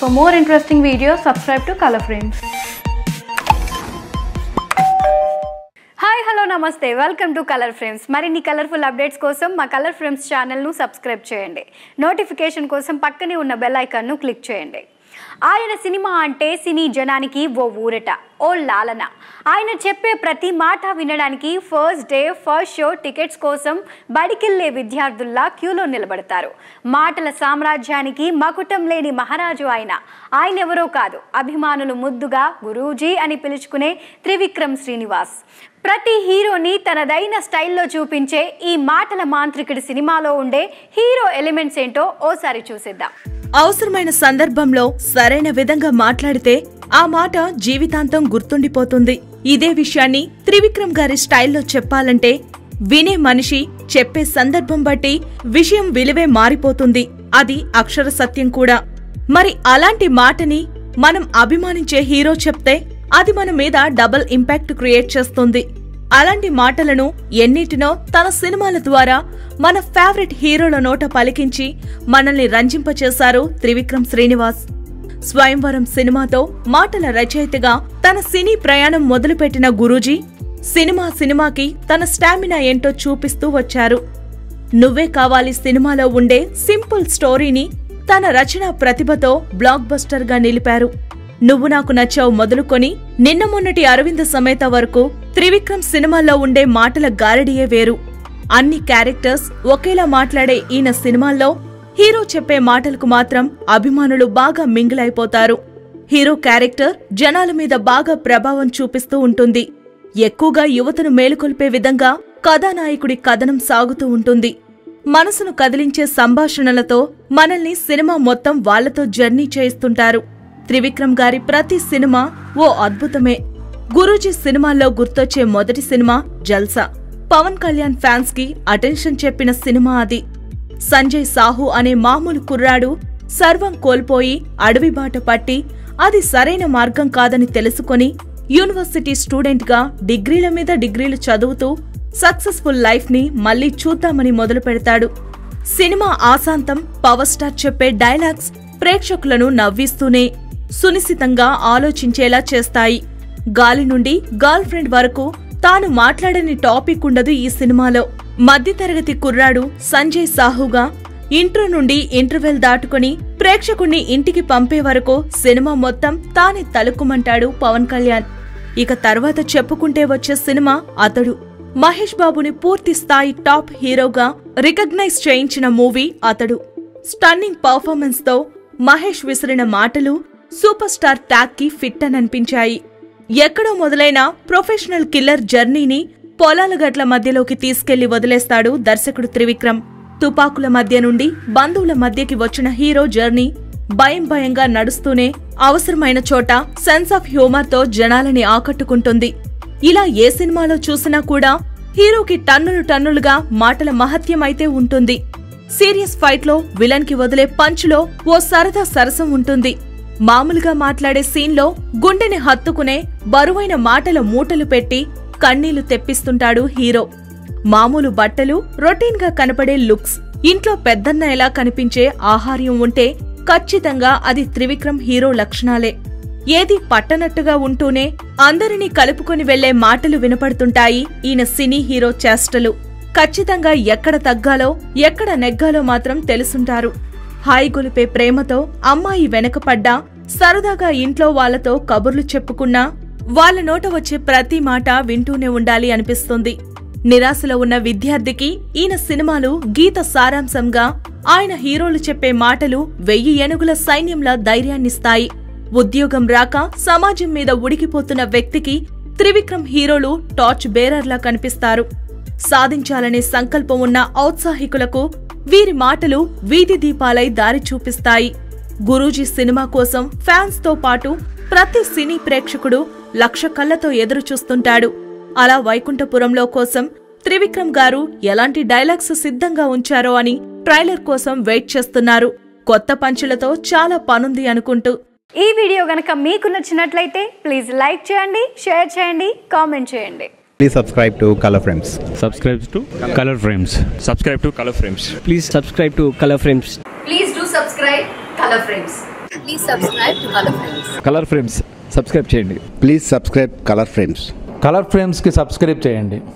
For more interesting videos, subscribe to Color Frames. Hi hello నమస్తే welcome to Color Frames మరిన్ని colourful updates కోసం మా Color Frames ఛానల్ను subscribe చేయండి notification కోసం పక్కనే ఉన్న బెల్ ఐకాన్ను క్లిక్ చేయండి ఆయన సినిమా అంటే సినీ జనానికి ఓ ఊరట ఓ లాలన ఆయన చెప్పే ప్రతి మాట వినడానికి first day first show tickets కోసం బడికెళ్లే విద్యార్థుల్లా క్యూలో నిలబడతారు మాటల సామ్రాజ్యానికి మకుటం లేని మహారాజు ఆయన ఆయన ఎవరో కాదు అభిమానులు ముద్దుగా గురూజీ అని పిలుచుకునే త్రివిక్రమ్ శ్రీనివాస్ ప్రతి హీరోని తనదైన స్టైల్లో చూపించే ఈ మాటల మాంత్రికుడి సినిమాలో ఉండే హీరో ఎలిమెంట్స్ ఏంటో ఓసారి చూసేద్దాం అవసరమైన సందర్భంలో సరైన విధంగా మాట్లాడితే ఆ మాట జీవితాంతం గుర్తుండిపోతుంది ఇదే విషయాన్ని త్రివిక్రమ్ గారి స్టైల్లో చెప్పాలంటే వినే మనిషి చెప్పే సందర్భం బట్టి విషయం విలువే మారిపోతుంది అది అక్షర సత్యం కూడా మరి అలాంటి మాటని మనం అభిమానించే హీరో చెప్తే అది మన మీద డబుల్ ఇంపాక్ట్ క్రియేట్ చేస్తుంది అలాంటి మాటలను ఎన్నిటినో తన సినిమాల ద్వారా మన ఫేవరెట్ హీరోల నోట పలికించి మనల్ని రంజింపచేశారు త్రివిక్రమ్ శ్రీనివాస్ స్వయంవరం సినిమాతో మాటల రచయితగా తన సినీ ప్రయాణం మొదలుపెట్టిన గురూజీ సినిమా సినిమాకి తన స్టామినా ఏంటో చూపిస్తూ వచ్చారు నువ్వే కావాలి సినిమాలో ఉండే సింపుల్ స్టోరీని తన రచన ప్రతిభతో బ్లాక్ బస్టర్ గా నిలిపారు నువ్వు నాకు నచ్చావు మొదలుకొని నిన్న మొన్నటి అరవింద సమేత వరకు త్రివిక్రమ్ సినిమాల్లో ఉండే మాటల గారడియే వేరు అన్ని క్యారెక్టర్స్ ఒకేలా మాట్లాడే ఈయన సినిమాల్లో హీరో చెప్పే మాటలకు మాత్రం అభిమానులు బాగా మింగిల్ అయిపోతారు హీరో క్యారెక్టర్ జనాల మీద బాగా ప్రభావం చూపిస్తూ ఉంటుంది ఎక్కువగా యువతను మేలుకొల్పే విధంగా కథానాయకుడి కథనం సాగుతూ ఉంటుంది మనసును కదిలించే సంభాషణలతో మనల్ని సినిమా మొత్తం వాళ్లతో జర్నీ చేయిస్తుంటారు త్రివిక్రమ్ గారి ప్రతి సినిమా ఓ అద్భుతమే గురూజీ సినిమాల్లో గుర్తొచ్చే మొదటి సినిమా జల్సా పవన్ కళ్యాణ్ ఫ్యాన్స్ కి అటెన్షన్ చెప్పిన సినిమా అది సంజయ్ సాహు అనే మామూలు కుర్రాడు సర్వం కోల్పోయి అడవి బాట పట్టి అది సరైన మార్గం కాదని తెలుసుకొని యూనివర్సిటీ స్టూడెంట్ గా డిగ్రీల మీద డిగ్రీలు చదువుతూ సక్సెస్ఫుల్ లైఫ్ ని మళ్లీ చూద్దామని మొదలు పెడతాడు సినిమా ఆశాంతం పవర్ స్టార్ చెప్పే డైలాగ్స్ ప్రేక్షకులను నవ్విస్తూనే సునిశితంగా ఆలోచించేలా చేస్తాయి గాలి నుండి గర్ల్ ఫ్రెండ్ వరకు తాను మాట్లాడని టాపిక్ ఉండదు ఈ సినిమాలో మధ్యతరగతి కుర్రాడు సంజయ్ సాహుగా ఇంట్రో నుండి ఇంటర్వెల్ దాటుకుని ప్రేక్షకుణ్ణి ఇంటికి పంపే వరకు సినిమా మొత్తం తానే తలుక్కుమంటాడు పవన్ కళ్యాణ్ ఇక తర్వాత చెప్పుకుంటే వచ్చే సినిమా అతడు మహేష్ బాబుని పూర్తి స్థాయి టాప్ హీరోగా రికగ్నైజ్ చేయించిన మూవీ అతడు స్టన్నింగ్ పర్ఫార్మెన్స్ తో మహేష్ విసిరిన మాటలు సూపర్ స్టార్ ట్యాగ్ కి ఫిట్ అని అనిపించాయి ఎక్కడో మొదలైన ప్రొఫెషనల్ కిల్లర్ జర్నీని పొలాల గట్ల మధ్యలోకి తీసుకెళ్లి వదిలేస్తాడు దర్శకుడు త్రివిక్రమ్ తుపాకుల మధ్య నుండి బంధువుల మధ్యకి వచ్చిన హీరో జర్నీ భయం భయంగా నడుస్తూనే అవసరమైన చోట సెన్స్ ఆఫ్ హ్యూమర్ తో జనాలని ఆకట్టుకుంటుంది ఇలా ఏ సినిమాలో చూసినా కూడా హీరోకి టన్నులు టన్నులుగా మాటల మహత్యం అయితే ఉంటుంది సీరియస్ ఫైట్ లో విలన్ కి వదిలే పంచ్లో ఓ సరదా సరసం ఉంటుంది మామూలుగా మాట్లాడే సీన్లో గుండెని హత్తుకునే బరువైన మాటల మూటలు పెట్టి కన్నీళ్లు తెప్పిస్తుంటాడు హీరో మామూలు బట్టలు రొటీన్ గా కనపడే లుక్స్ ఇంట్లో పెద్దన్న ఎలా కనిపించే ఆహార్యం ఉంటే ఖచ్చితంగా అది త్రివిక్రమ్ హీరో లక్షణాలే ఏది పట్టనట్టుగా ఉంటూనే అందరినీ కలుపుకొని వెళ్లే మాటలు వినపడుతుంటాయి ఈయన సినీ హీరో చేష్టలు ఖచ్చితంగా ఎక్కడ తగ్గాలో ఎక్కడ నెగ్గాలో మాత్రం తెలుసుంటారు హాయి గొలిపే ప్రేమతో అమ్మాయి వెనకపడ్డా సరదాగా ఇంట్లో వాళ్లతో కబుర్లు చెప్పుకున్నా వాళ్ళ నోట వచ్చే ప్రతి మాట వింటూనే ఉండాలి అనిపిస్తుంది నిరాశలో ఉన్న విద్యార్థికి ఈయన సినిమాలు గీత సారాంశంగా ఆయన హీరోలు చెప్పే మాటలు వెయ్యి ఏనుగుల సైన్యంలా ధైర్యాన్నిస్తాయి ఉద్యోగం రాక సమాజం మీద ఉడికిపోతున్న వ్యక్తికి త్రివిక్రమ్ హీరోలు టార్చ్ బేరర్లా కనిపిస్తారు సాధించాలనే సంకల్పం ఉన్న ఔత్సాహికులకు వీరి మాటలు వీధి దీపాలై దారి చూపిస్తాయి గురూజీ సినిమా కోసం ఫ్యాన్స్ తో పాటు ప్రతి సినీ ప్రేక్షకుడు లక్ష కళ్ళతో ఎదురు చూస్తుంటాడు అలా వైకుంఠపురంలో కోసం త్రివిక్రమ్ గారు ఎలాంటి డైలాగ్స్ సిద్ధంగా ఉంచారో అని ట్రైలర్ కోసం వెయిట్ చేస్తున్నారు కొత్త పంచులతో చాలా పనుంది అనుకుంటూ ఈ వీడియో గనక మీకు నచ్చినట్లయితే ప్లీజ్ లైక్ చేయండి షేర్ చేయండి కామెంట్ చేయండి Please subscribe to Color Frames. subscribes to color frames subscribe to color frames Please subscribe to Color Frames. Please do subscribe Color Frames. Please subscribe to Color Frames. Color Frames subscribe చేయండి please subscribe Color Frames Color ఫ్రేమ్స్కి subscribe చేయండి